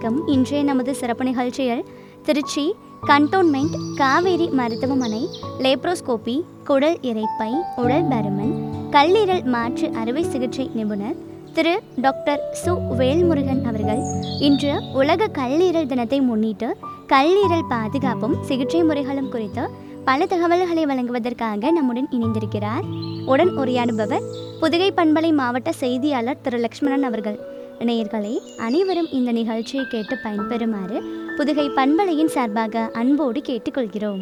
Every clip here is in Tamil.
வணக்கம் இன்றைய நமது சிறப்பு நிகழ்ச்சியில் திருச்சி கண்டோன்மெண்ட் காவேரி மருத்துவமனை லேப்ரோஸ்கோபி குடல் இரைப்பை உடல் பருமன் கல்லீரல் மாற்று அறுவை சிகிச்சை நிபுணர் திரு டாக்டர் சு வேல்முருகன் அவர்கள் இன்று உலக கல்லீரல் தினத்தை முன்னிட்டு கல்லீரல் பாதுகாப்பும் சிகிச்சை முறைகளும் குறித்து பல தகவல்களை வழங்குவதற்காக நம்முடன் இணைந்திருக்கிறார் உடன் உரையாடுபவர் புதுகை பண்பலை மாவட்ட செய்தியாளர் திரு லக்ஷ்மணன் அவர்கள் நேயர்களே அனைவரும் இந்த நிகழ்ச்சியை கேட்டு பயன்பெறுமாறு புதுகை பண்பலையின் சார்பாக அன்போடு கேட்டுக்கொள்கிறோம்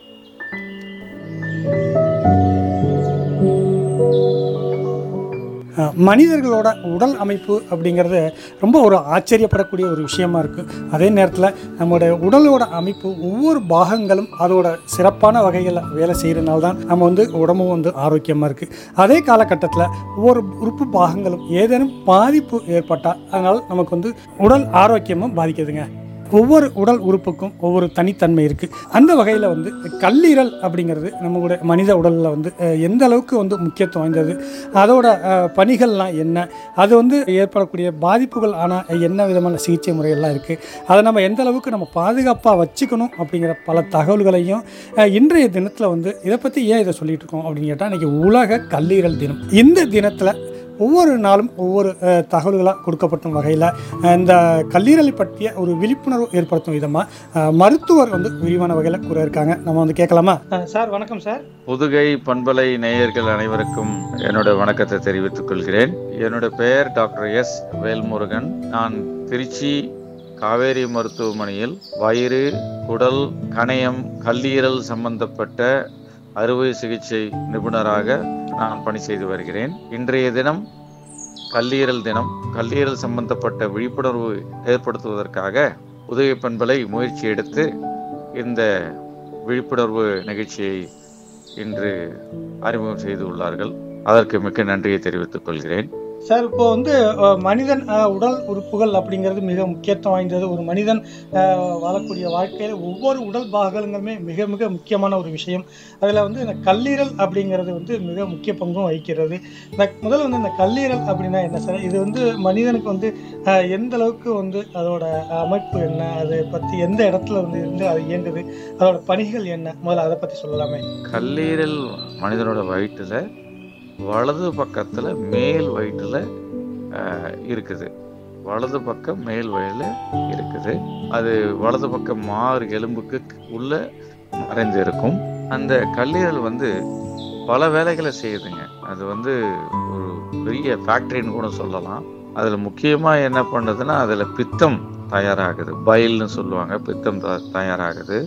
அஹ் மனிதர்களோட உடல் அமைப்பு அப்படிங்கிறது ரொம்ப ஒரு ஆச்சரியப்படக்கூடிய ஒரு விஷயமா இருக்குது அதே நேரத்தில் நம்மளுடைய உடலோட அமைப்பு ஒவ்வொரு பாகங்களும் அதோட சிறப்பான வகைகளில் வேலை செய்கிறனால தான் நம்ம வந்து உடம்பும் வந்து ஆரோக்கியமாக இருக்குது அதே காலகட்டத்தில் ஒவ்வொரு உறுப்பு பாகங்களும் ஏதேனும் பாதிப்பு ஏற்பட்டால் அதனால் நமக்கு வந்து உடல் ஆரோக்கியமும் பாதிக்குதுங்க ஒவ்வொரு உடல் உறுப்புக்கும் ஒவ்வொரு தனித்தன்மை இருக்குது அந்த வகையில் வந்து கல்லீரல் அப்படிங்கிறது நம்மளுடைய மனித உடலில் வந்து அஹ், எந்த அளவுக்கு வந்து முக்கியத்துவம் வாய்ந்தது அதோட அஹ், பணிகள்லாம் என்ன அது வந்து ஏற்படக்கூடிய பாதிப்புகள் ஆனால் என்ன விதமான சிகிச்சை முறைகள்லாம் இருக்குது அதை நம்ம எந்த அளவுக்கு நம்ம பாதுகாப்பாக வச்சுக்கணும் அப்படிங்கிற பல தகவல்களையும் அஹ், இன்றைய தினத்தில் வந்து இதை பற்றி ஏன் இதை சொல்லிட்டு இருக்கோம் அப்படின்னு கேட்டால் இன்றைக்கி உலக கல்லீரல் தினம் இந்த தினத்தில் ஒவ்வொரு நாளும் ஒவ்வொரு அஹ், தகவல்களாக கொடுக்கப்படும் வகையில் இந்த கல்லீரலை பற்றிய ஒரு விழிப்புணர்வு ஏற்படுத்தும் விதமாக மருத்துவர் வந்து விரிவான வகையில் கூற இருக்காங்க நம்ம வந்து கேட்கலாமா சார் வணக்கம் சார் புதுகை பண்பலை நேயர்கள் அனைவருக்கும் என்னோட வணக்கத்தை தெரிவித்துக் கொள்கிறேன் என்னோட பெயர் டாக்டர் எஸ் வேல்முருகன் நான் திருச்சி காவேரி மருத்துவமனையில் வயிறு குடல் கணையம் கல்லீரல் சம்பந்தப்பட்ட அறுவை சிகிச்சை நிபுணராக நான் பணி செய்து வருகிறேன் இன்றைய தினம் கல்லீரல் தினம் கல்லீரல் சம்பந்தப்பட்ட விழிப்புணர்வு ஏற்படுத்துவதற்காக உதவி பண்பலை முயற்சி எடுத்து இந்த விழிப்புணர்வு நிகழ்ச்சியை இன்று அறிமுகம் செய்துள்ளார்கள் அதற்கு மிக்க நன்றியை தெரிவித்துக் கொள்கிறேன் சார் இப்போ வந்து அஹ், மனிதன் அஹ், உடல் உறுப்புகள் அப்படிங்கிறது மிக முக்கியத்துவம் வாய்ந்தது ஒரு மனிதன் அஹ், வாழக்கூடிய வாழ்க்கையில் ஒவ்வொரு உடல் பாகங்களுமே மிக மிக முக்கியமான ஒரு விஷயம் அதில் வந்து இந்த கல்லீரல் அப்படிங்கிறது வந்து மிக முக்கிய பங்கும் வகிக்கிறது இந்த முதல்ல வந்து இந்த கல்லீரல் அப்படின்னா என்ன சார் இது வந்து மனிதனுக்கு வந்து அஹ், எந்த அளவுக்கு வந்து அதோட அமைப்பு என்ன அதை பற்றி எந்த இடத்துல வந்து இருந்து அது இயங்குது அதோட பணிகள் என்ன முதல்ல அதை பற்றி சொல்லலாமே கல்லீரல் மனிதனோட வயிற்றுல வலது பக்கத்துல மேல் வயிற்றுல அஹ், இருக்குது வலது பக்கம் மேல் வயிறுல இருக்குது அது வலது பக்கம் மாறு எலும்புக்கு உள்ள மறைந்து இருக்கும் அந்த கல்லீரல் வந்து பல வேலைகளை செய்யுதுங்க அது வந்து ஒரு பெரிய ஃபேக்டரின்னு கூட சொல்லலாம் அதில் முக்கியமாக என்ன பண்ணுதுன்னா அதில் பித்தம் தயாராகுது பயில்னு சொல்லுவாங்க பித்தம் த- தயாராகுது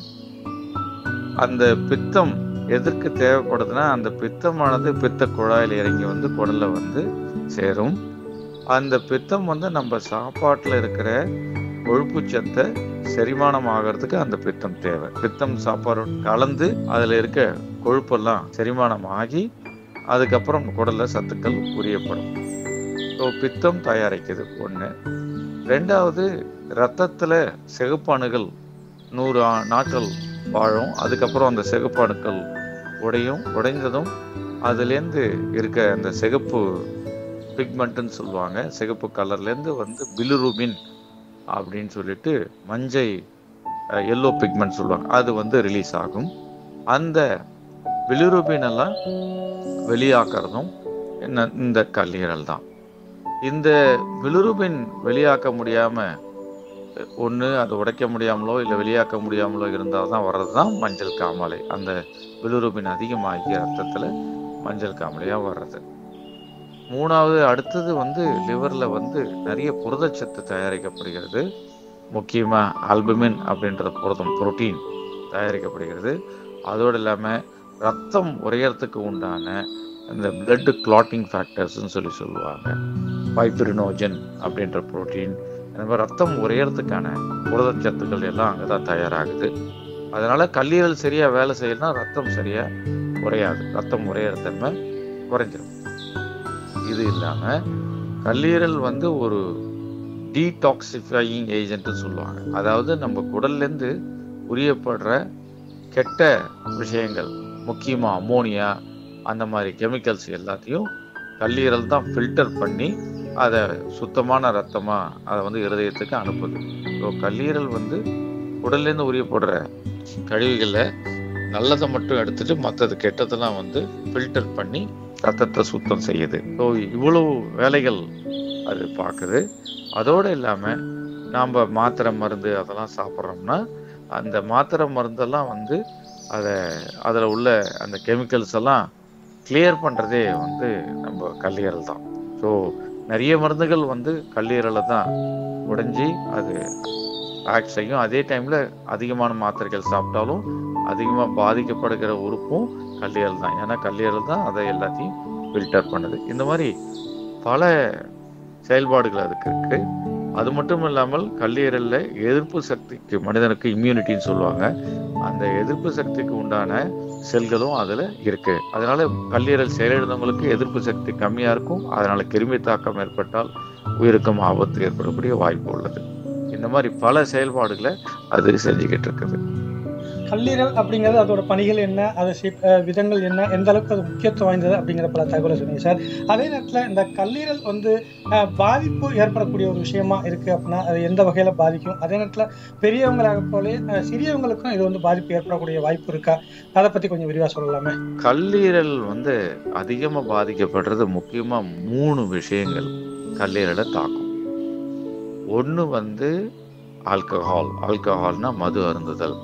அந்த பித்தம் எதற்கு தேவைப்படுதுன்னா அந்த பித்தமானது பித்த குழாயில் இறங்கி வந்து குடல்ல வந்து சேரும் அந்த பித்தம் வந்து நம்ம சாப்பாட்டில் இருக்கிற கொழுப்புச்சத்தை செரிமானம் ஆகிறதுக்கு அந்த பித்தம் தேவை பித்தம் சாப்பாடு கலந்து அதில் இருக்க கொழுப்பெல்லாம் செரிமானம் ஆகி அதுக்கப்புறம் குடல்ல சத்துக்கள் உரியப்படும் ஸோ பித்தம் தயாரிக்குது ஒன்று ரெண்டாவது ரத்தத்தில் சிகப்பணுகள் நூறு ஆ- நாட்கள் வாழும் அதுக்கப்புறம் அந்த சிகப்பணுக்கள் உடையும் உடைந்ததும் அதுலேருந்து இருக்க அந்த சிகப்பு பிக்மெண்ட்டுன்னு சொல்லுவாங்க சிகப்பு கலர்லேருந்து வந்து பிலுருபின் அப்படின்னு சொல்லிட்டு மஞ்சை எல்லோ பிக்மெண்ட் சொல்லுவாங்க அது வந்து ரிலீஸ் ஆகும் அந்த பிலுருபின் எல்லாம் வெளியாக்குறதும் என்ன இந்த கல்லீரல் தான் இந்த பிலுருபின் வெளியாக்க முடியாமல் ஒன்று அதை உடைக்க முடியாமலோ இல்லை வெளியாக்க முடியாமலோ இருந்தால் தான் வர்றது தான் மஞ்சள் காமாலை அந்த பிலுருபின் அதிகமாகி ரத்தத்தில் மஞ்சள் காமாலையாக வர்றது மூணாவது அடுத்தது வந்து லிவரில் வந்து நிறைய புரதச்சத்து தயாரிக்கப்படுகிறது முக்கியமாக ஆல்புமின் அப்படின்ற புரதம் புரோட்டீன் தயாரிக்கப்படுகிறது அதோடு இல்லாமல் ரத்தம் உறையறதுக்கு உண்டான இந்த blood clotting ஃபேக்டர்ஸ்னு சொல்லி சொல்லுவாங்க பைப்ரினோஜன் அப்படின்ற புரோட்டீன் இந்த மாதிரி ரத்தம் உறையறதுக்கான புரதச்சத்துக்கள் எல்லாம் அங்கே தான் தயாராகுது அதனால கல்லீரல் சரியா வேலை செய்யலனா ரத்தம் சரியா உறையாது ரத்தம் உறையிற தன்மை குறைஞ்சிரும் இது இல்லாம கல்லீரல் வந்து ஒரு டீடாக்சிஃபையிங் ஏஜென்ட்னு சொல்லுவாங்க அதாவது நம்ம குடல்லேருந்து உரியப்படுற கெட்ட விஷயங்கள் முக்கியமா அமோனியா அந்த மாதிரி கெமிக்கல்ஸ் எல்லாத்தையும் கல்லீரல் தான் ஃபில்டர் பண்ணி அதை சுத்தமான ரத்தமாக அதை வந்து இருதயத்துக்கு அனுப்புது ஸோ கல்லீரல் வந்து உடல்லேருந்து உரியப்படுற கழிவுகளை நல்லதை மட்டும் எடுத்துட்டு மற்றது கெட்டதெல்லாம் வந்து ஃபில்டர் பண்ணி ரத்தத்தை சுத்தம் செய்யுது ஸோ இவ்வளவு வேலைகள் அது பார்க்குது அதோடு இல்லாமல் நாம் மாத்திரை மருந்து அதெல்லாம் சாப்பிட்றோம்னா அந்த மாத்திரை மருந்தெல்லாம் வந்து அதை அதில் உள்ள அந்த கெமிக்கல்ஸ் எல்லாம் கிளியர் பண்ணுறதே வந்து நம்ம கல்லீரல் தான் ஸோ நிறைய மருந்துகள் வந்து கல்லீரலை தான் உடைஞ்சி அது ஆக்ட் செய்யும் அதே டைமில் அதிகமான மாத்திரைகள் சாப்பிட்டாலும் அதிகமாக பாதிக்கப்படுகிற உறுப்பும் கல்லீரல் தான் ஏன்னா கல்லீரல் தான் அதை எல்லாத்தையும் ஃபில்டர் பண்ணுது இந்த மாதிரி பல செயல்பாடுகள் அதுக்கு இருக்கு அது மட்டும் இல்லாமல் கல்லீரல்ல எதிர்ப்பு சக்திக்கு மனிதனுக்கு இம்யூனிட்டின்னு சொல்லுவாங்க அந்த எதிர்ப்பு சக்திக்கு உண்டான செல்களும் அதுல இருக்கு அதனால கல்லீரல் செயலிழந்தவங்களுக்கு எதிர்ப்பு சக்தி கம்மியா இருக்கும் அதனால கிருமி தாக்கம் ஏற்பட்டால் உயிருக்கும் ஆபத்து ஏற்படக்கூடிய வாய்ப்பு உள்ளது இந்த மாதிரி பல செயல்பாடுகளை அது செஞ்சுக்கிட்டு இருக்குது கல்லீரல் அப்படிங்கிறது அதோட பணிகள் என்ன அது ஷேப் அஹ் விதங்கள் என்ன எந்த அளவுக்கு அது முக்கியத்துவம் வாய்ந்தது அப்படிங்கிற பல தகவலை சொன்னீங்க சார் அதே நேரத்தில் இந்த கல்லீரல் வந்து அஹ், பாதிப்பு ஏற்படக்கூடிய ஒரு விஷயமா இருக்கு அப்படின்னா அது எந்த வகையில் பாதிக்கும் அதே நேரத்தில் பெரியவங்களாக போலே அஹ், சிறியவங்களுக்கும் இது வந்து பாதிப்பு ஏற்படக்கூடிய வாய்ப்பு இருக்கா அதை பற்றி கொஞ்சம் விரிவாக சொல்லலாமே கல்லீரல் வந்து அதிகமாக பாதிக்கப்படுறது முக்கியமாக மூணு விஷயங்கள் கல்லீரலை தாக்கும் ஒன்று வந்து ஆல்கஹால் ஆல்கஹால்னா மது அருந்துதல்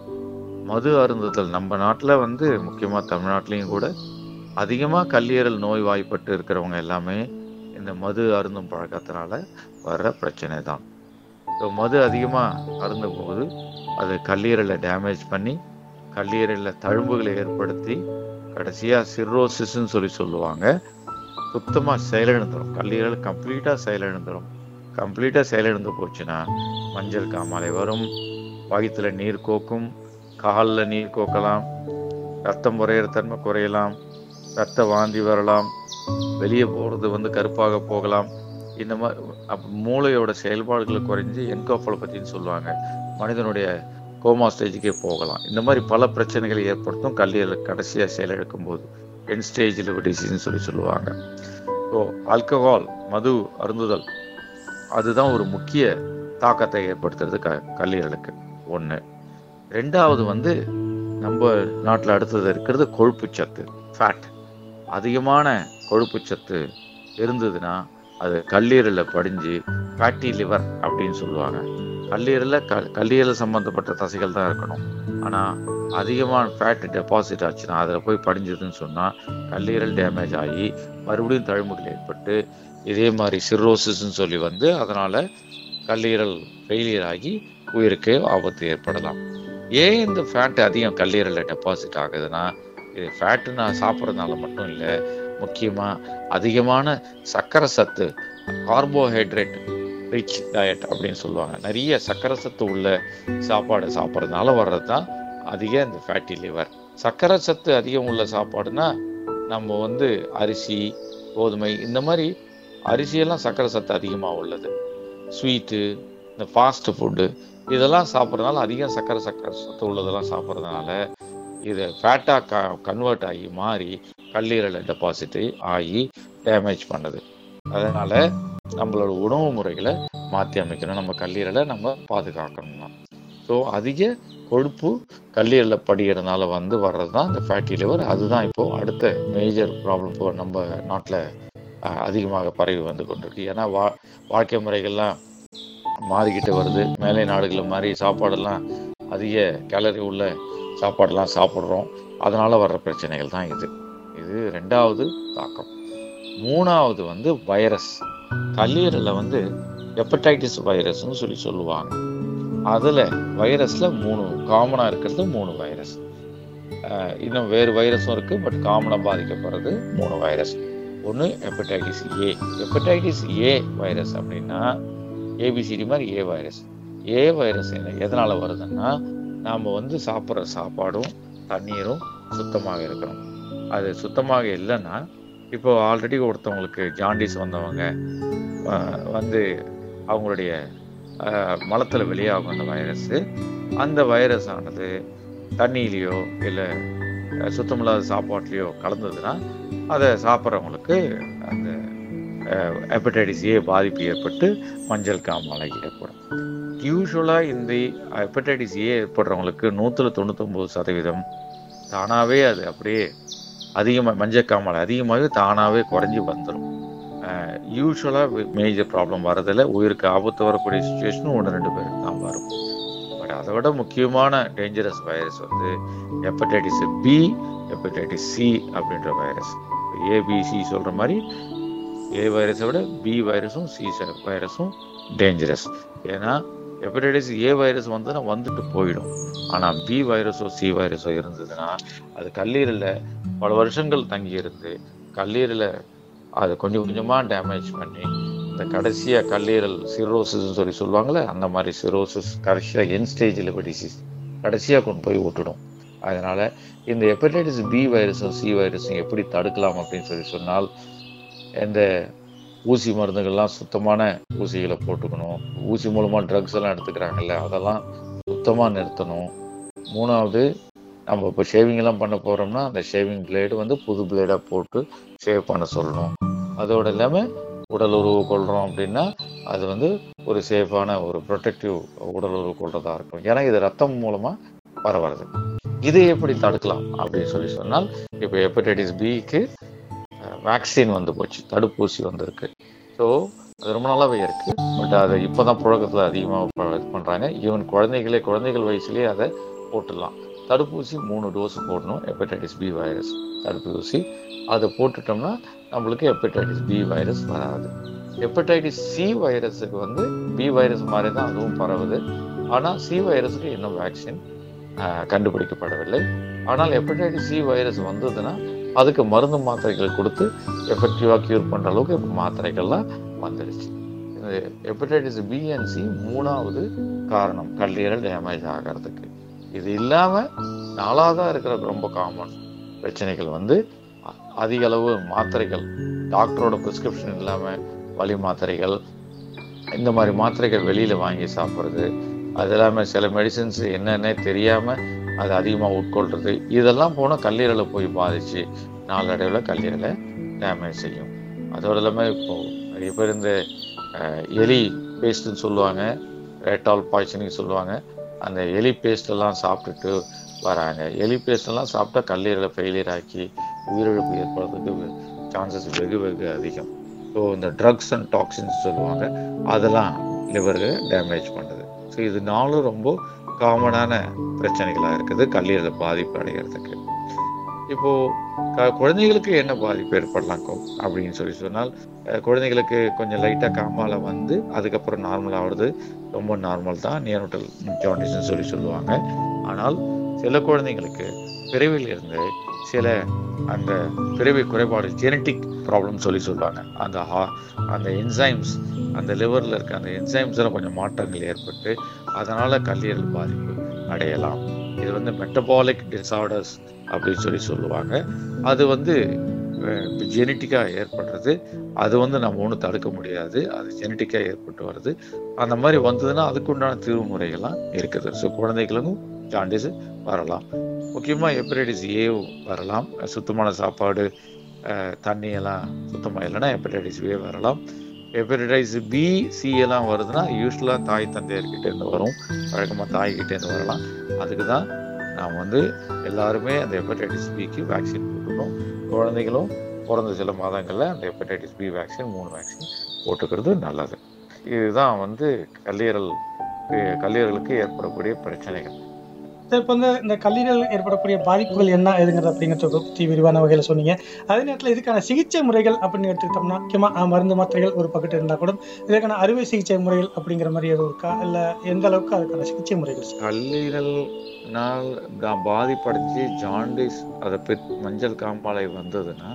மது அருந்துதல் நம்ம நாட்டில் வந்து முக்கியமாக தமிழ்நாட்டிலையும் கூட அதிகமாக கல்லீரல் நோய் வாய்ப்பட்டு இருக்கிறவங்க எல்லாமே இந்த மது அருந்தும் பழக்கத்தினால வர்ற பிரச்சனை தான் ஸோ மது அதிகமாக அருந்தும் போது அது கல்லீரலை டேமேஜ் பண்ணி கல்லீரலில் தழும்புகளை ஏற்படுத்தி கடைசியாக சிர்ரோசிஸ்ன்னு சொல்லி சொல்லுவாங்க சுத்தமாக செயலிழந்துடும் கல்லீரல் கம்ப்ளீட்டாக செயலிழந்துடும் கம்ப்ளீட்டாக செயலிழந்து போச்சுன்னா மஞ்சள் காமாலை வரும் வயிற்றுல நீர் கோக்கும் காலில் நீர் கோக்கலாம் ரத்தம் குறையிற தன்மை குறையலாம் ரத்த வாந்தி வரலாம் வெளியே போகிறது வந்து கருப்பாக போகலாம் இந்த மாதிரி அப்ப மூளையோட செயல்பாடுகள் குறைஞ்சு என்கோஃபலோபதின்னு சொல்லுவாங்க மனிதனுடைய கோமா ஸ்டேஜுக்கே போகலாம் இந்த மாதிரி பல பிரச்சனைகளை ஏற்படுத்தும் கல்லீரல் கடைசியாக செயலிழக்கும் போது என் ஸ்டேஜ் லிவர் டிசீஸ்னு சொல்லி சொல்லுவாங்க ஸோ ஆல்கஹால் மது அருந்துதல் அதுதான் ஒரு முக்கிய தாக்கத்தை ஏற்படுத்துறது க கல்லீரலுக்கு ஒன்று ரெண்டாவது வந்து நம்ம நாட்டில் அடுத்தது இருக்கிறது கொழுப்புச்சத்து ஃபேட் அதிகமான கொழுப்புச்சத்து இருந்ததுன்னா அது கல்லீரலில் படிஞ்சு ஃபேட்டி லிவர் அப்படின்னு சொல்லுவாங்க கல்லீரலில் க கல்லீரல் சம்மந்தப்பட்ட தசைகள் தான் இருக்கணும் ஆனால் அதிகமான ஃபேட் டெபாசிட் ஆச்சுன்னா அதில் போய் படிஞ்சதுன்னு சொன்னால் கல்லீரல் டேமேஜ் ஆகி மறுபடியும் தழும்புகள் ஏற்பட்டு இதே மாதிரி சிர்ரோசிஸ்ன்னு சொல்லி வந்து அதனால் கல்லீரல் ஃபெயிலியர் ஆகி உயிருக்கு ஆபத்து ஏற்படலாம் ஏன் இந்த ஃபேட் அதிகம் கல்லீரலில் டெபாசிட் ஆகுதுன்னா இது ஃபேட்டு நான் சாப்பிட்றதுனால மட்டும் இல்லை முக்கியமாக அதிகமான சர்க்கரை சத்து கார்போஹைட்ரேட் ரிச் டயட் அப்படின்னு சொல்லுவாங்க நிறைய சர்க்கரை சத்து உள்ள சாப்பாடு சாப்பிட்றதுனால வர்றது தான் அதிக இந்த ஃபேட்டி லிவர் சர்க்கரை சத்து அதிகம் உள்ள சாப்பாடுனா நம்ம வந்து அரிசி கோதுமை இந்த மாதிரி அரிசியெல்லாம் சர்க்கரை சத்து அதிகமாக உள்ளது ஸ்வீட்டு இந்த ஃபாஸ்ட் ஃபுட்டு இதெல்லாம் சாப்பிட்றதுனால அதிகம் சர்க்கரை சர்க்கரை சத்து உள்ளதெல்லாம் சாப்பிட்றதுனால இது ஃபேட்டாக க கன்வெர்ட் ஆகி மாறி கல்லீரலை டெபாசிட் ஆகி டேமேஜ் பண்ணுது அதனால் நம்மளோட உணவு முறைகளை மாற்றி அமைக்கணும் நம்ம கல்லீரலை நம்ம பாதுகாக்கணும்னா ஸோ அதிக கொழுப்பு கல்லீரலில் படிக்கிறதுனால வந்து வர்றது தான் இந்த ஃபேட்டி லிவர் அதுதான் இப்போது அடுத்த மேஜர் ப்ராப்ளம் இப்போ நம்ம நாட்டில் அதிகமாக பரவி வந்து கொண்டிருக்கு ஏன்னா வா வாழ்க்கை முறைகள்லாம் மாறிக்கிட்டு வருது மேலை நாடுகளில் மாதிரி சாப்பாடெல்லாம் அதிக கேலரி உள்ள சாப்பாடெல்லாம் சாப்பிட்றோம் அதனால் வர்ற பிரச்சனைகள் தான் இது இது ரெண்டாவது தாக்கம் மூணாவது வந்து வைரஸ் கல்லீரலில் வந்து ஹெப்படைட்டிஸ் வைரஸ்னு சொல்லி சொல்லுவாங்க அதில் வைரஸில் மூணு காமனாக இருக்கிறது மூணு வைரஸ் இன்னும் வேறு வைரஸும் இருக்குது பட் காமனாக பாதிக்கப்படுறது மூணு வைரஸ் ஒன்று hepatitis A hepatitis A virus அப்படின்னா ஏபிசிடி மாதிரி ஏ வைரஸ் ஏ வைரஸ் என்ன எதனால் வருதுன்னா நாம் வந்து சாப்பிட்ற சாப்பாடும் தண்ணீரும் சுத்தமாக இருக்கணும் அது சுத்தமாக இல்லைன்னா இப்போ ஆல்ரெடி ஒருத்தவங்களுக்கு ஜாண்டிஸ் வந்தவங்க வந்து அவங்களுடைய மலத்தில் வெளியாகும் அந்த வைரஸ்ஸு அந்த வைரஸ் ஆனது தண்ணியிலையோ இல்லை சுத்தமில்லாத சாப்பாட்லேயோ கலந்ததுன்னா அதை சாப்பிட்றவங்களுக்கு அந்த ஹெப்படைட்டிஸ் ஏ பாதிப்பு ஏற்பட்டு மஞ்சள் காமாலை ஏற்படும் யூஸ்வலாக இந்த ஹெப்படைட்டிஸ் ஏ ஏற்படுறவங்களுக்கு நூற்றில் தொண்ணூத்தொம்பது சதவீதம் தானாகவே அது அப்படியே அதிகமாக மஞ்சள் காமாலை அதிகமாகவே தானாகவே குறைஞ்சி வந்துடும் யூஸ்வலாக மேஜர் ப்ராப்ளம் வரதில்ல உயிருக்கு ஆபத்து வரக்கூடிய சுச்சுவேஷனும் ஒன்று ரெண்டு பேருக்கு தான் வரும் பட் அதை விட முக்கியமான டேஞ்சரஸ் வைரஸ் வந்து ஹெப்படைட்டிஸ் பி ஹெப்படைட்டிஸ் சி அப்படின்ற வைரஸ் ஏபிசி சொல்கிற மாதிரி ஏ வைரஸை விட பி வைரஸும் சி வைரஸும் டேஞ்சரஸ் ஏன்னா ஹெப்படைட்டிஸ் ஏ வைரஸ் வந்ததுன்னா வந்துட்டு போயிடும் ஆனால் பி வைரஸோ சி வைரஸோ இருந்ததுன்னா அது கல்லீரலில் பல வருஷங்கள் தங்கி இருந்து கல்லீரலை அது கொஞ்சம் கொஞ்சமாக டேமேஜ் பண்ணி இந்த கடைசியாக கல்லீரல் சிரோசிஸ்ன்னு சொல்லி சொல்லுவாங்கள்ல அந்த மாதிரி சிரோசிஸ் கடைசியாக என் ஸ்டேஜ் லிவர் டிசீஸ் கடைசியாக கொண்டு போய் விட்டுடும் அதனால இந்த ஹெப்படைட்டிஸ் பி வைரஸும் சி வைரஸும் எப்படி தடுக்கலாம் அப்படின்னு சொல்லி சொன்னால் இந்த ஊசி மருந்துகள்லாம் சுத்தமான ஊசிகளை போட்டுக்கணும் ஊசி மூலமாக ட்ரக்ஸ் எல்லாம் எடுத்துக்கிறாங்கல்ல அதெல்லாம் சுத்தமாக நிறுத்தணும் மூணாவது நம்ம இப்போ ஷேவிங் எல்லாம் பண்ண போகிறோம்னா அந்த ஷேவிங் பிளேடு வந்து புது பிளேடாக போட்டு ஷேவ் பண்ண சொல்லணும் அதோட இல்லாமல் உடல் உறவு கொள்கிறோம் அப்படின்னா அது வந்து ஒரு சேஃபான ஒரு ப்ரொடெக்டிவ் உடல் உறவு கொள்றதா இருக்கும் ஏன்னா இது ரத்தம் மூலமாக பரவுறது இதை எப்படி தடுக்கலாம் அப்படின்னு சொல்லி சொன்னால் இப்போ ஹெப்படைட்டிஸ் பிக்கு வேக்சின் வந்து போச்சு தடுப்பூசி வந்திருக்கு ஸோ அது ரொம்ப நாளாவே இருக்கு பட் அதை இப்போதான் புழக்கத்தில் அதிகமாக இது பண்ணுறாங்க ஈவன் குழந்தைகளே குழந்தைகள் வயசுலேயே அதை போட்டுடலாம் தடுப்பூசி மூணு டோஸ் போடணும் ஹெப்படைட்டிஸ் பி வைரஸ் தடுப்பூசி அதை போட்டுட்டோம்னா நம்மளுக்கு ஹெப்படைட்டிஸ் பி வைரஸ் வராது ஹெப்படைட்டிஸ் சி வைரஸுக்கு வந்து பி வைரஸ் மாதிரி தான் அதுவும் பரவுது ஆனால் சி வைரஸுக்கு இன்னும் வேக்சின் கண்டுபிடிக்கப்படவில்லை ஆனால் ஹெப்படைட்டிஸ் சி வைரஸ் வந்ததுன்னா அதுக்கு மருந்து மாத்திரைகள் கொடுத்து எஃபெக்டிவாக க்யூர் பண்ணுற அளவுக்கு இப்போ மாத்திரைகள்லாம் வந்துடுச்சு இந்த ஹெப்படைட்டிஸ் பிஎன்சி மூணாவது காரணம் கல்லீரல் டேமேஜ் ஆகிறதுக்கு இது இல்லாமல் நாலாவதாக இருக்கிற ரொம்ப காமன் பிரச்சனைகள் வந்து அதிக அளவு மாத்திரைகள் டாக்டரோட ப்ரிஸ்கிரிப்ஷன் இல்லாமல் வலி மாத்திரைகள் இந்த மாதிரி மாத்திரைகள் வெளியில் வாங்கி சாப்பிட்றது அது இல்லாமல் சில மெடிசின்ஸ் என்னென்ன தெரியாமல் அது அதிகமாக உட்கொள்றது இதெல்லாம் போனால் கல்லீரலை போய் பாதிச்சு நாளடைவில் கல்லீரலை டேமேஜ் செய்யும் அதோடு இல்லாமல் இப்போ நிறைய பேர் இந்த எலி பேஸ்ட்டுன்னு சொல்லுவாங்க ரேட்டால் பாய்ச்சனிங் சொல்லுவாங்க அந்த எலி பேஸ்டெல்லாம் சாப்பிட்டுட்டு வராங்க எலி பேஸ்டெல்லாம் சாப்பிட்டா கல்லீரலை ஃபெயிலியர் ஆக்கி உயிரிழப்பு ஏற்படுறதுக்கு சான்சஸ் வெகு வெகு அதிகம் ஸோ இந்த ட்ரக்ஸ் அண்ட் டாக்ஸின்ஸ் சொல்லுவாங்க அதெல்லாம் லிவருக்கு டேமேஜ் பண்ணுது ஸோ இது நாலும் ரொம்ப காமனான பிரச்சனைகளாக இருக்குது கல்லீரலை பாதிப்பு அடைகிறதுக்கு இப்போ க குழந்தைகளுக்கு என்ன பாதிப்பு ஏற்படலாம் அப்படின்னு சொல்லி சொன்னால் குழந்தைகளுக்கு கொஞ்சம் லைட்டாக காமால வந்து அதுக்கப்புறம் நார்மல் ஆகுறது ரொம்ப நார்மல் தான் நியரோட்டல் ஜாண்டிஸ்ன்னு சொல்லி சொல்லுவாங்க ஆனால் சில குழந்தைங்களுக்கு பிறவியில் இருந்து சில அந்த பிறவி குறைபாடு ஜெனட்டிக் ப்ராப்ளம் சொல்லி சொல்லுவாங்க அந்த ஹா அந்த என்சைம்ஸ் அந்த லிவரில் இருக்க அந்த என்சைம்ஸில் கொஞ்சம் மாற்றங்கள் ஏற்பட்டு அதனால் கல்லீரல் பாதிப்பு அடையலாம் இது வந்து மெட்டபாலிக் டிசார்டர்ஸ் அப்படின்னு சொல்லி சொல்லுவாங்க அது வந்து ஜெனட்டிக்காக ஏற்படுறது அது வந்து நம்ம ஒன்றும் தடுக்க முடியாது அது ஜெனட்டிக்காக ஏற்பட்டு வருது அந்த மாதிரி வந்ததுன்னா அதுக்குண்டான தீர்வு முறைகள்லாம் இருக்குது ஸோ குழந்தைகளுக்கும் ஜாண்டிஸ் வரலாம் முக்கியமாக ஹெப்படைட்டிஸ் ஏ வரலாம் சுத்தமான சாப்பாடு தண்ணியெல்லாம் சுத்தமாக இல்லைன்னா ஹெப்படைட்டிஸ் ஏ வரலாம் ஹெப்படைட்டிஸ் பி சி எல்லாம் வருதுன்னா யூஸ்வலாக தாய் தந்தையர்கிட்டேருந்து வரும் வழக்கமாக தாய்கிட்டேருந்து வரலாம் அதுக்கு தான் நாம் வந்து எல்லாருமே அந்த ஹெப்படைட்டிஸ் பிக்கு வேக்சின் போட்டுக்கணும் குழந்தைகளும் பிறந்த சில மாதங்களில் அந்த ஹெப்படைட்டிஸ் பி வேக்சின் மூணு வேக்சின் போட்டுக்கிறது நல்லது இதுதான் வந்து கல்லீரல் கல்லீரலுக்கு ஏற்படக்கூடிய பிரச்சனைகள் இப்போ வந்து இந்த கல்லீரல் ஏற்படக்கூடிய பாதிப்புகள் என்ன எதுங்கிறது அப்படிங்கிறத பற்றி விரிவான வகையில் சொன்னீங்க அதே நேரத்தில் இதுக்கான சிகிச்சை முறைகள் அப்படின்னு எடுத்துக்கிட்டோம்னா முக்கியமாக மருந்து மாத்திரைகள் ஒரு பக்கத்து இருந்தால் கூட இதுக்கான அறுவை சிகிச்சை முறைகள் அப்படிங்கிற மாதிரி எதுவும் இருக்கா இல்லை எந்த அளவுக்கு அதுக்கான சிகிச்சை முறைகள் கல்லீரல்னால் பாதிப்படைஞ்சு ஜாண்டிஸ் அதை பெத் மஞ்சள் காமாலை வந்ததுன்னா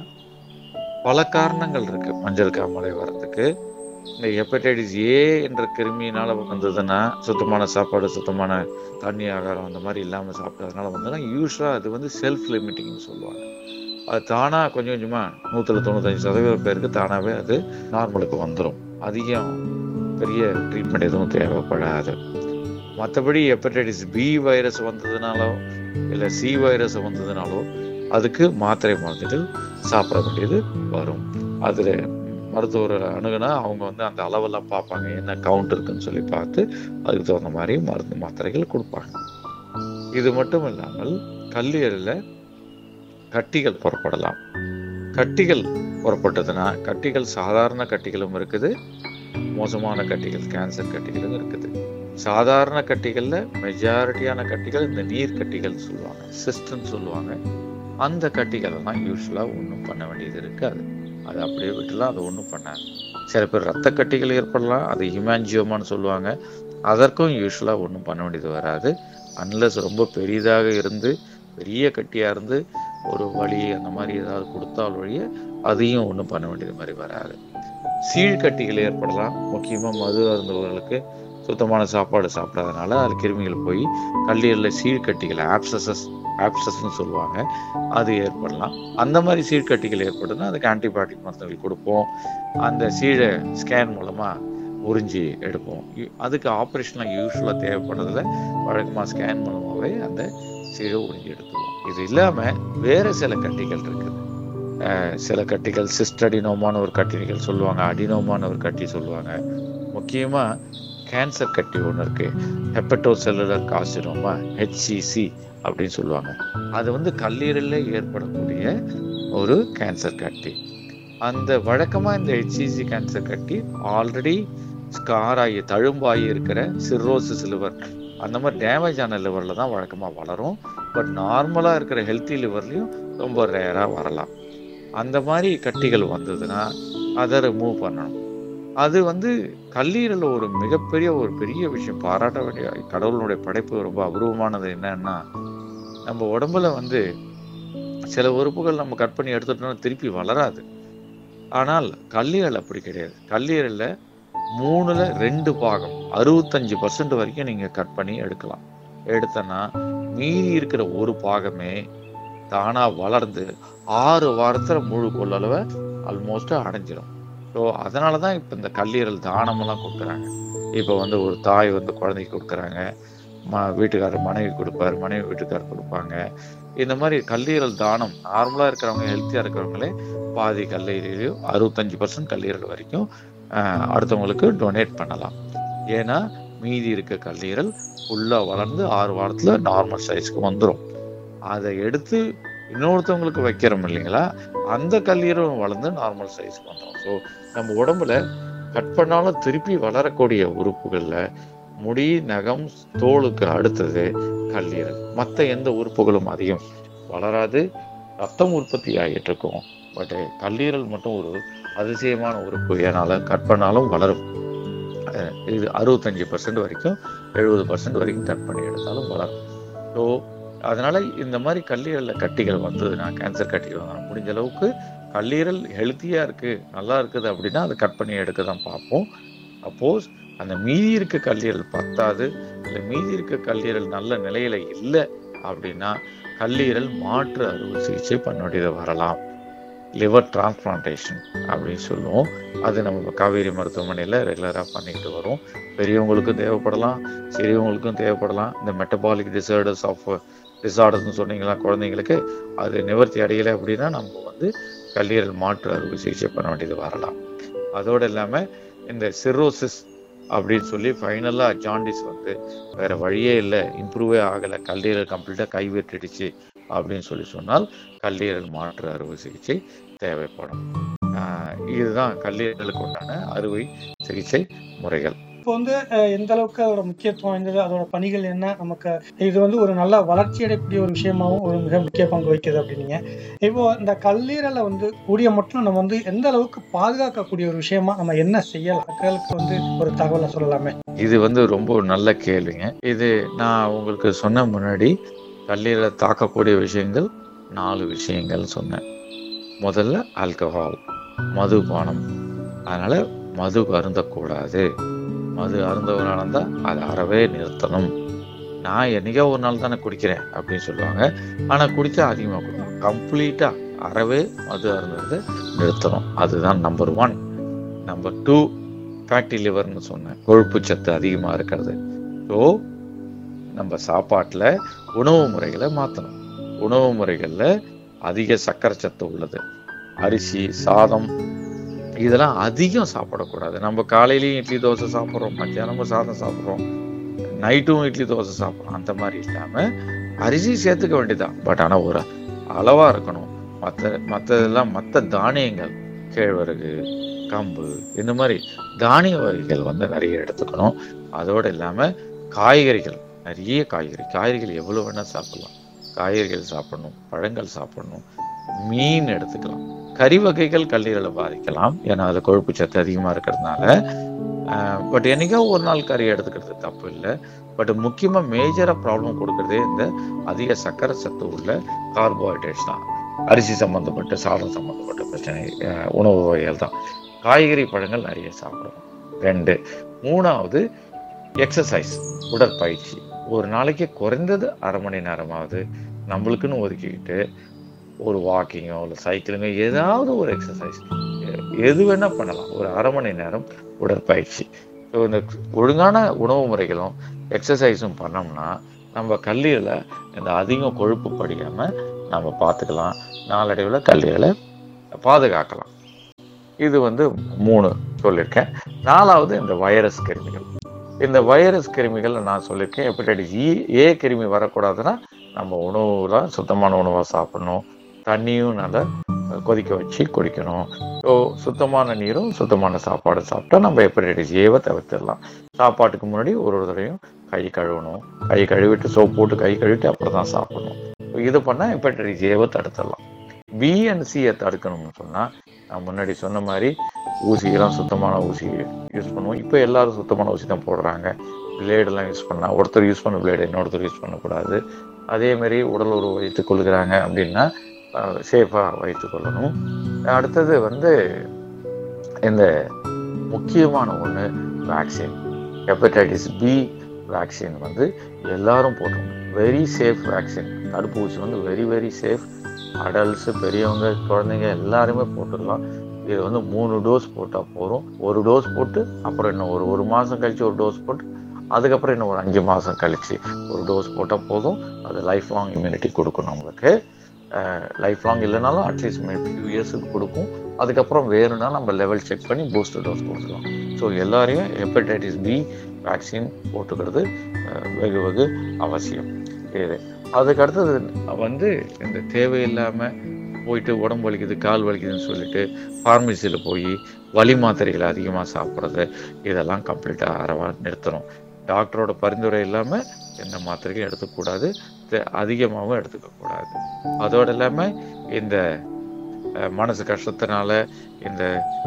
பல காரணங்கள் இருக்கு மஞ்சள் காமாலை வர்றதுக்கு இந்த ஹெப்படைட்டிஸ் ஏ என்ற கிருமியினால வந்ததுன்னா சுத்தமான சாப்பாடு சுத்தமான தண்ணி ஆகாரம் அந்த மாதிரி இல்லாமல் சாப்பிட்டதுனால வந்ததுன்னா யூஸ்வலாக அது வந்து செல்ஃப் லிமிட்டிங்னு சொல்லுவாங்க அது தானாக கொஞ்சம் கொஞ்சமாக நூற்றில் தொண்ணூத்தஞ்சு சதவீதம் பேருக்கு தானாகவே அது நார்மலுக்கு வந்துடும் அதிகம் பெரிய ட்ரீட்மெண்ட் எதுவும் தேவைப்படாது மற்றபடி ஹெப்படைட்டிஸ் பி வைரஸ் வந்ததுனாலோ இல்லை சி வைரஸ் வந்ததுனாலோ அதுக்கு மாத்திரை மருந்துகள் சாப்பிட வேண்டியது வரும் அதில் மருத்துவர் அணுகுனா அவங்க வந்து அந்த அளவெல்லாம் பார்ப்பாங்க என்ன கவுண்ட் இருக்குன்னு சொல்லி பார்த்து அதுக்கு தகுந்த மாதிரி மருந்து மாத்திரைகள் கொடுப்பாங்க இது மட்டும் இல்லாமல் கல்லீரலில் கட்டிகள் புறப்படலாம் கட்டிகள் புறப்பட்டதுன்னா கட்டிகள் சாதாரண கட்டிகளும் இருக்குது மோசமான கட்டிகள் கேன்சர் கட்டிகளும் இருக்குது சாதாரண கட்டிகள்ல மெஜாரிட்டியான கட்டிகள் இந்த நீர் கட்டிகள் சொல்லுவாங்க சிஸ்டம்னு சொல்லுவாங்க அந்த கட்டிகள் எல்லாம் யூஸ்வலா ஒன்றும் பண்ண வேண்டியது இருக்காது அது அப்படியே விட்டுலாம் அது ஒன்றும் பண்ணாது சில பேர் ரத்த கட்டிகள் ஏற்படலாம் அது ஹிமான்ஜியோமான்னு சொல்லுவாங்க அதற்கும் யூஸ்வலா ஒன்றும் பண்ண வேண்டியது வராது அன்லஸ் ரொம்ப பெரிதாக இருந்து பெரிய கட்டியா இருந்து ஒரு வலி அந்த மாதிரி ஏதாவது கொடுத்தால் வழிய அதையும் ஒன்றும் பண்ண வேண்டியது மாதிரி வராது சீழ்கட்டிகள் ஏற்படலாம் முக்கியமாக மது அருந்தவர்களுக்கு சுத்தமான சாப்பாடு சாப்பிடாதனால அது கிருமிகள் போய் கல்லீரலில் சீழ்கட்டிகள் ஆப்சசஸ் ஆப்சஸ்ன்னு சொல்லுவாங்க அது ஏற்படலாம் அந்த மாதிரி சீழ்கட்டிகள் ஏற்படுதுன்னா அதுக்கு ஆன்டிபயோட்டிக் மருந்துகள் கொடுப்போம் அந்த சீழை ஸ்கேன் மூலமாக உறிஞ்சி எடுப்போம் இ- அதுக்கு ஆப்ரேஷன்லாம் யூஸ்வலாக தேவைப்படுறதுல வழக்கமாக ஸ்கேன் மூலமாகவே அந்த சீழை உறிஞ்சி எடுத்துருவோம் இது இல்லாமல் வேறு சில கட்டிகள் இருக்குது அஹ் சில கட்டிகள் சிஸ்டடினோமான்னு ஒரு கட்டிகள் சொல்லுவாங்க அடினோமான்னு ஒரு கட்டி சொல்லுவாங்க முக்கியமாக கேன்சர் கட்டி ஒன்று இருக்கு ஹெப்படோ செல்லுலர் காசினோமா ஹெச்சிசி அப்படின்னு சொல்லுவாங்க அது வந்து கல்லீரலில் ஏற்படக்கூடிய ஒரு கேன்சர் கட்டி அந்த வழக்கமாக இந்த ஹெச்சிசி கேன்சர் கட்டி ஆல்ரெடி ஸ்கார் ஆகி தழும்பாகி இருக்கிற சிர்ரோசிஸ் லிவர் அந்த மாதிரி டேமேஜ் ஆன லிவரில் தான் வழக்கமாக வளரும் பட் நார்மலாக இருக்கிற ஹெல்த்தி லிவர்லேயும் ரொம்ப ரேராக வரலாம் அந்த மாதிரி கட்டிகள் வந்ததுன்னா அதை ரிமூவ் பண்ணணும் அது வந்து கல்லீரல் ஒரு மிகப்பெரிய ஒரு பெரிய விஷயம் பாராட்ட வேண்டிய கடவுளுடைய படைப்பு ரொம்ப அபூர்வமானது என்னன்னா நம்ம உடம்புல வந்து சில உறுப்புகள் நம்ம கட் பண்ணி எடுத்துட்டோம்னா திருப்பி வளராது ஆனால் கல்லீரல் அப்படி கிடையாது கல்லீரல்ல மூணுல ரெண்டு பாகம் அறுபத்தஞ்சு பர்சன்ட் வரைக்கும் நீங்க கட் பண்ணி எடுக்கலாம் எடுத்தனா மீதி இருக்கிற ஒரு பாகமே தானா வளர்ந்து ஆறு வாரத்துல முழு கொள்ளளவை ஆல்மோஸ்ட் அடைஞ்சிடும் ஸோ அதனால தான் இப்போ இந்த கல்லீரல் தானமெல்லாம் கொடுக்குறாங்க இப்போ வந்து ஒரு தாய் வந்து குழந்தைக்கு கொடுக்குறாங்க ம வீட்டுக்காரர் மனைவி கொடுப்பார் மனைவி வீட்டுக்காரர் கொடுப்பாங்க இந்த மாதிரி கல்லீரல் தானம் நார்மலாக இருக்கிறவங்க ஹெல்த்தியாக இருக்கிறவங்களே பாதி கல்லீரலையும் அறுபத்தஞ்சு பர்சன்ட் கல்லீரல் வரைக்கும் ஆஹ், அடுத்தவங்களுக்கு டொனேட் பண்ணலாம் ஏன்னா மீதி இருக்க கல்லீரல் ஃபுல்லாக வளர்ந்து ஆறு வாரத்தில் நார்மல் சைஸ்க்கு வந்துடும் அதை எடுத்து இன்னொருத்தவங்களுக்கு வைக்கிறோம் இல்லைங்களா அந்த கல்லீரலும் வளர்ந்து நார்மல் சைஸ்க்கு வந்துடும் ஸோ நம்ம உடம்புல கட் பண்ணாலும் திருப்பி வளரக்கூடிய உறுப்புகள்ல முடி நகம் தோலுக்கு அடுத்தது கல்லீரல் மற்ற எந்த உறுப்புகளும் அதிகம் வளராது ரத்தம் உற்பத்தி ஆகிட்டு இருக்கும் பட் கல்லீரல் மட்டும் ஒரு அதிசயமான உறுப்பு ஏனால கட் பண்ணாலும் வளரும் அஹ் இது அறுபத்தஞ்சு பர்சன்ட் வரைக்கும் எழுபது பர்சன்ட் வரைக்கும் கட் பண்ணி எடுத்தாலும் வளரும் ஸோ அதனால இந்த மாதிரி கல்லீரல்ல கட்டிகள் வந்ததுன்னா கேன்சர் கட்டிகள் வந்தா முடிஞ்ச அளவுக்கு கல்லீரல் ஹெல்த்தியா இருக்கு நல்லா இருக்குது அப்படின்னா அதை கட் பண்ணி எடுக்க தான் பார்ப்போம் அப்போஸ் அந்த மீதி இருக்க கல்லீரல் பத்தாது அந்த மீதி இருக்க கல்லீரல் நல்ல நிலையில இல்லை அப்படின்னா கல்லீரல் மாற்று அறுவை சிகிச்சை பண்ண வேண்டியது வரலாம் லிவர் டிரான்ஸ்பிளான்டேஷன் அப்படின்னு சொல்லுவோம் அது நம்ம காவேரி மருத்துவமனையில் ரெகுலராக பண்ணிட்டு வரோம் பெரியவங்களுக்கும் தேவைப்படலாம் சிறியவங்களுக்கும் தேவைப்படலாம் இந்த மெட்டபாலிக் டிசார்டர்ஸ் ஆஃப் டிசார்டர்ஸ்னு சொன்னீங்களா குழந்தைங்களுக்கு அது நிவர்த்தி அடையலை அப்படின்னா நம்ம வந்து கல்லீரல் மாற்று அறுவை சிகிச்சை பண்ண வேண்டியது வரலாம் அதோடு இல்லாமல் இந்த சிரோசிஸ் அப்படின்னு சொல்லி ஃபைனலாக ஜாண்டிஸ் வந்து வேற வழியே இல்லை இம்ப்ரூவே ஆகலை கல்லீரல் கம்ப்ளீட்டாக கைவிட்டுடுச்சு அப்படின்னு சொல்லி சொன்னால் கல்லீரல் மாற்று அறுவை சிகிச்சை தேவைப்படும் ஆஹ் இதுதான் கல்லீரலுக்கு உண்டான அறுவை சிகிச்சை முறைகள் இப்போ வந்து அஹ், எந்த அளவுக்கு அதோட முக்கியத்துவம் வாய்ந்தது அதோட பணிகள் என்ன நமக்கு இது வந்து ஒரு நல்ல வளர்ச்சி அடையக்கூடிய ஒரு விஷயமாவும் ஒரு மிக முக்கிய பங்கு வகிக்குது அப்படின்னீங்க இப்போ இந்த கல்லீரலை வந்து கூடிய மட்டும் நம்ம வந்து எந்த அளவுக்கு பாதுகாக்கக்கூடிய ஒரு விஷயமா நம்ம என்ன செய்யலாம் மக்களுக்கு வந்து ஒரு தகவலை சொல்லலாமே இது வந்து ரொம்ப ஒரு நல்ல கேள்விங்க இது நான் உங்களுக்கு சொன்ன முன்னாடி கல்லீரலை தாக்கக்கூடிய விஷயங்கள் நாலு விஷயங்கள் சொன்னேன் முதல்ல ஆல்கஹால் மதுபானம் அதனால மது அருந்தக்கூடாது மது அருந்தவராக இருந்தால் அதை அறவே நிறுத்தணும் நான் என்னைக்கோ ஒரு நாள் தானே குடிக்கிறேன் அப்படின்னு சொல்லுவாங்க ஆனால் குடித்தா அதிகமாக குடிக்கணும் கம்ப்ளீட்டாக அறவே மது அருந்ததை நிறுத்தணும் அதுதான் number one number two fatty லிவர்னு சொன்னேன் கொழுப்பு சத்து அதிகமாக இருக்கிறது ஸோ நம்ம சாப்பாட்டில் உணவு முறைகளை மாற்றணும் உணவு முறைகளில் அதிக சர்க்கரை சத்து உள்ளது அரிசி சாதம் இதெல்லாம் அதிகம் சாப்பிடக்கூடாது நம்ம காலையிலயும் இட்லி தோசை சாப்பிட்றோம் மத்தியானமும் சாதம் சாப்பிட்றோம் நைட்டும் இட்லி தோசை சாப்பிட்றோம் அந்த மாதிரி இல்லாம அரிசி சேர்த்துக்க வேண்டியதுதான் பட் ஆனா ஒரு அளவா இருக்கணும் மற்ற மற்றதெல்லாம் மற்ற தானியங்கள் கேழ்வரகு கம்பு இந்த மாதிரி தானிய வகைகள் வந்து நிறைய எடுத்துக்கணும் அதோடு இல்லாம காய்கறிகள் நிறைய காய்கறி காய்கறிகள் எவ்வளவு வேணா சாப்பிடலாம் காய்கறிகள் சாப்பிடணும் பழங்கள் சாப்பிடணும் மீன் எடுத்துக்கலாம் கறி வகைகள் கல்லீரலை பாதிக்கலாம் ஏன்னா அதுல கொழுப்பு சத்து அதிகமா இருக்கிறதுனால பட் என்னைக்கோ ஒரு நாள் கறி எடுத்துக்கிறது தப்பு இல்லை பட் முக்கியமா மேஜரா ப்ராப்ளம் கொடுக்கறதே இந்த அதிக சர்க்கரை சத்து உள்ள கார்போஹைட்ரேட்ஸ் தான் அரிசி சம்பந்தப்பட்ட சாதம் சம்பந்தப்பட்ட பிரச்சனை அஹ், உணவு வகைகள் தான் காய்கறி பழங்கள் நிறைய சாப்பிடணும் ரெண்டு மூணாவது எக்ஸசைஸ் உடற்பயிற்சி ஒரு நாளைக்கு குறைந்தது அரை மணி நேரமாவது நம்மளுக்குன்னு ஒதுக்கிக்கிட்டு ஒரு வாக்கிங்கோ இல்லை சைக்கிளிங்கோ ஏதாவது ஒரு எக்ஸசைஸ் எது வேணா பண்ணலாம் ஒரு அரை மணி நேரம் உடற்பயிற்சி ஸோ இந்த ஒழுங்கான உணவு முறைகளும் எக்ஸசைஸும் பண்ணோம்னா நம்ம கல்லீரலை இந்த அதிகம் கொழுப்பு படியாம நம்ம பார்த்துக்கலாம் நாளடைவில் கல்லீரலை பாதுகாக்கலாம் இது வந்து மூணு சொல்லியிருக்கேன் நாலாவது இந்த வைரஸ் கிருமிகள் இந்த வைரஸ் கிருமிகள் நான் சொல்லியிருக்கேன் ஹெப்படைட்டிஸ் இ ஏ கிருமி வரக்கூடாதுன்னா நம்ம உணவுல சுத்தமான உணவாக சாப்பிடணும் தண்ணியும் நல்லா கொதிக்க வச்சு குடிக்கணும் ஸோ சுத்தமான நீரும் சுத்தமான சாப்பாடு சாப்பிட்டா நம்ம ஹெப்படைட்டிஸ் ஏவை தவிர்த்திடலாம் சாப்பாட்டுக்கு முன்னாடி ஒரு ஒரு தடவையும் கை கழுவணும் கை கழுவிட்டு சோப் போட்டு கை கழுவிட்டு அப்புறம் தான் சாப்பிடணும் இது பண்ணால் ஹெப்படைட்டிஸ் ஏவை தடுத்துடலாம் பி அண்ட் சியை தடுக்கணும்னு சொன்னால் நான் முன்னாடி சொன்ன மாதிரி ஊசியெல்லாம் சுத்தமான ஊசி யூஸ் பண்ணுவோம் இப்போ எல்லாரும் சுத்தமான ஊசி தான் போடுறாங்க பிளேடெல்லாம் யூஸ் பண்ணலாம் ஒருத்தர் யூஸ் பண்ண பிளேடு இன்னொருத்தர் யூஸ் பண்ணக்கூடாது அதே மாதிரி உடல் உறவு வைத்துக் கொள்கிறாங்க அப்படின்னா சேஃபாக வைத்துக் கொள்ளணும் அடுத்தது வந்து இந்த முக்கியமான ஒன்று வேக்சின் ஹெப்படைட்டிஸ் பி வேக்சின் வந்து எல்லாரும் போட்டணும் வெரி சேஃப் வேக்சின் தடுப்பூசி வந்து வெரி வெரி சேஃப் அடல்ட்ஸு பெரியவங்க குழந்தைங்க எல்லாருமே போட்டுடலாம் இது வந்து மூணு டோஸ் போட்டால் போதும் ஒரு டோஸ் போட்டு அப்புறம் இன்னும் ஒரு ஒரு மாதம் கழிச்சு ஒரு டோஸ் போட்டு அதுக்கப்புறம் இன்னும் ஒரு அஞ்சு மாதம் கழிச்சு ஒரு டோஸ் போட்டால் போதும் அது லைஃப் லாங் இம்யூனிட்டி கொடுக்கும் நம்மளுக்கு லைஃப் லாங் இல்லைனாலும் அட்லீஸ்ட் ஃபியூ இயர்ஸுக்கு கொடுக்கும் அதுக்கப்புறம் வேணும்னா நம்ம லெவல் செக் பண்ணி பூஸ்டர் டோஸ் கொடுக்கலாம் ஸோ எல்லாரையும் ஹெப்படைட்டிஸ் பி வேக்சின் போட்டுக்கிறது அஹ், வெகு வெகு அவசியம் இது அதுக்கு அடுத்தது வந்து இந்த தேவையில்லாமல் போயிட்டு உடம்பு வலிக்குது கால் வலிக்குதுன்னு சொல்லிட்டு ஃபார்மசியில் போய் வலி மாத்திரைகளை அதிகமாக சாப்பிட்றது இதெல்லாம் கம்ப்ளீட்டாக அறவா நிறுத்தணும் டாக்டரோட பரிந்துரை இல்லாமல் எந்த மாத்திரையும் எடுத்துக்கூடாது தே- அதிகமாகவும் எடுத்துக்கக்கூடாது அதோடு இல்லாமல் இந்த அஹ், மனசு கஷ்டத்தினால இந்த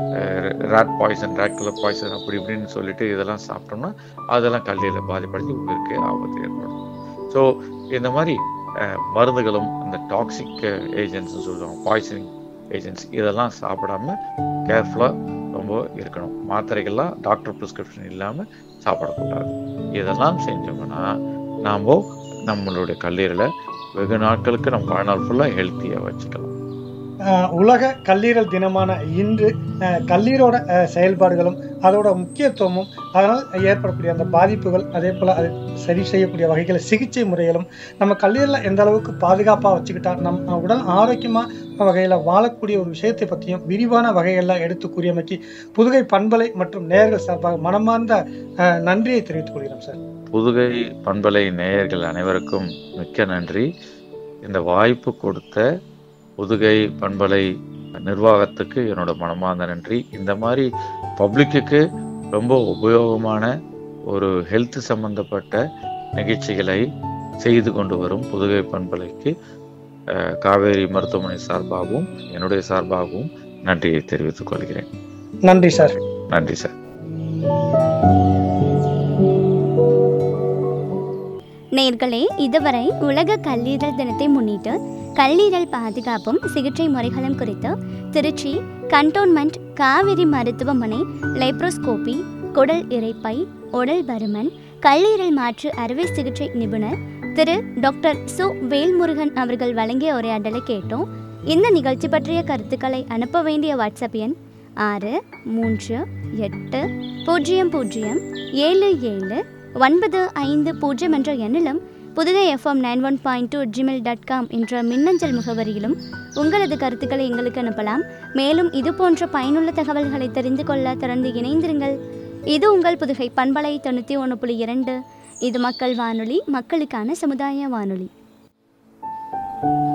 rat poison rat colour poison அப்படி இப்படின்னு சொல்லிட்டு இதெல்லாம் சாப்பிட்டோம்னா அதெல்லாம் கல்லியில் பாதிப்படுத்தி உயிருக்கு ஆபத்து ஏற்படும் ஸோ இந்த மாதிரி அஹ், மருந்துகளும் இந்த டாக்ஸிக் ஏஜென்ட்ஸ் சொல்லுவாங்க பாய்சனிங் ஏஜென்ட்ஸ் இதெல்லாம் சாப்பிடாம கேர்ஃபுல்லாக ரொம்ப இருக்கணும் மாத்திரைகள்லாம் டாக்டர் ப்ரிஸ்கிரிப்ஷன் இல்லாமல் சாப்பிடக்கூடாது இதெல்லாம் செஞ்சோம்னா நாம் நம்மளுடைய கல்லீரலை வெகு நாட்களுக்கு நம்ம வாழ்நாள் ஃபுல்லாக ஹெல்த்தியாக வச்சுக்கலாம் ஆஹ் உலக கல்லீரல் தினமான இன்று ஆஹ் கல்லீரோட ஆஹ் செயல்பாடுகளும் அதோட முக்கியத்துவமும் அதனால் ஏற்படக்கூடிய அந்த பாதிப்புகள் அதே போல் அது சரி செய்யக்கூடிய வகைகள் சிகிச்சை முறைகளும் நம்ம கல்லீரலை எந்த அளவுக்கு பாதுகாப்பாக வச்சுக்கிட்டா நம்ம உடல் ஆரோக்கியமாக வகையில் வாழக்கூடிய ஒரு விஷயத்தை பற்றியும் விரிவான வகைகளில் எடுத்து கூறியமைக்கு புதுகை பண்பலை மற்றும் நேயர்கள் சார்பாக மனமார்ந்த ஆஹ் நன்றியை தெரிவித்துக் கொள்கிறோம் சார் புதுகை பண்பலை நேயர்கள் அனைவருக்கும் மிக்க நன்றி இந்த வாய்ப்பு கொடுத்த புதுகை பண்பலை நிர்வாகத்துக்கு என்னோட மனமார்ந்த நன்றி இந்த மாதிரி பப்ளிக்குக்கு ரொம்ப உபயோகமான ஒரு ஹெல்த் சம்பந்தப்பட்ட நிகழ்ச்சிகளை செய்து கொண்டு வரும் புதுகை பண்பலைக்கு அஹ், காவேரி மருத்துவமனை சார்பாகவும் என்னுடைய சார்பாகவும் நன்றியை தெரிவித்துக் கொள்கிறேன் நன்றி சார் நன்றி சார் நேர்களே இதுவரை உலக கல்லீரல் தினத்தை முன்னிட்டு கல்லீரல் பாதுகாப்பும் சிகிச்சை முறைகளும் குறித்து திருச்சி கண்டோன்மெண்ட் காவிரி மருத்துவமனை லைப்ரோஸ்கோபி குடல் இரைப்பை உடல் பருமன் கல்லீரல் மாற்று அறுவை சிகிச்சை நிபுணர் திரு டாக்டர் சு வேல்முருகன் அவர்கள் வழங்கிய உரையாடலை கேட்டோம் இந்த நிகழ்ச்சி பற்றிய கருத்துக்களை அனுப்ப வேண்டிய வாட்ஸ்அப் எண் ஆறு மூன்று எட்டு பூஜ்ஜியம் பூஜ்ஜியம் ஏழு ஏழு ஒன்பது ஐந்து பூஜ்ஜியம் என்ற எண்ணிலும் Pudugai FM nine one point two Gmail dot com என்ற மின்னஞ்சல் முகவரியிலும் உங்களது கருத்துக்களை எங்களுக்கு அனுப்பலாம் மேலும் இது போன்ற பயனுள்ள தகவல்களை தெரிந்து கொள்ள திறந்து இணைந்திருங்கள் இது உங்கள் புதுகை பண்பலை தொண்ணூற்றி ஒன்று புள்ளி இரண்டு இது மக்கள் வானொலி மக்களுக்கான சமுதாய வானொலி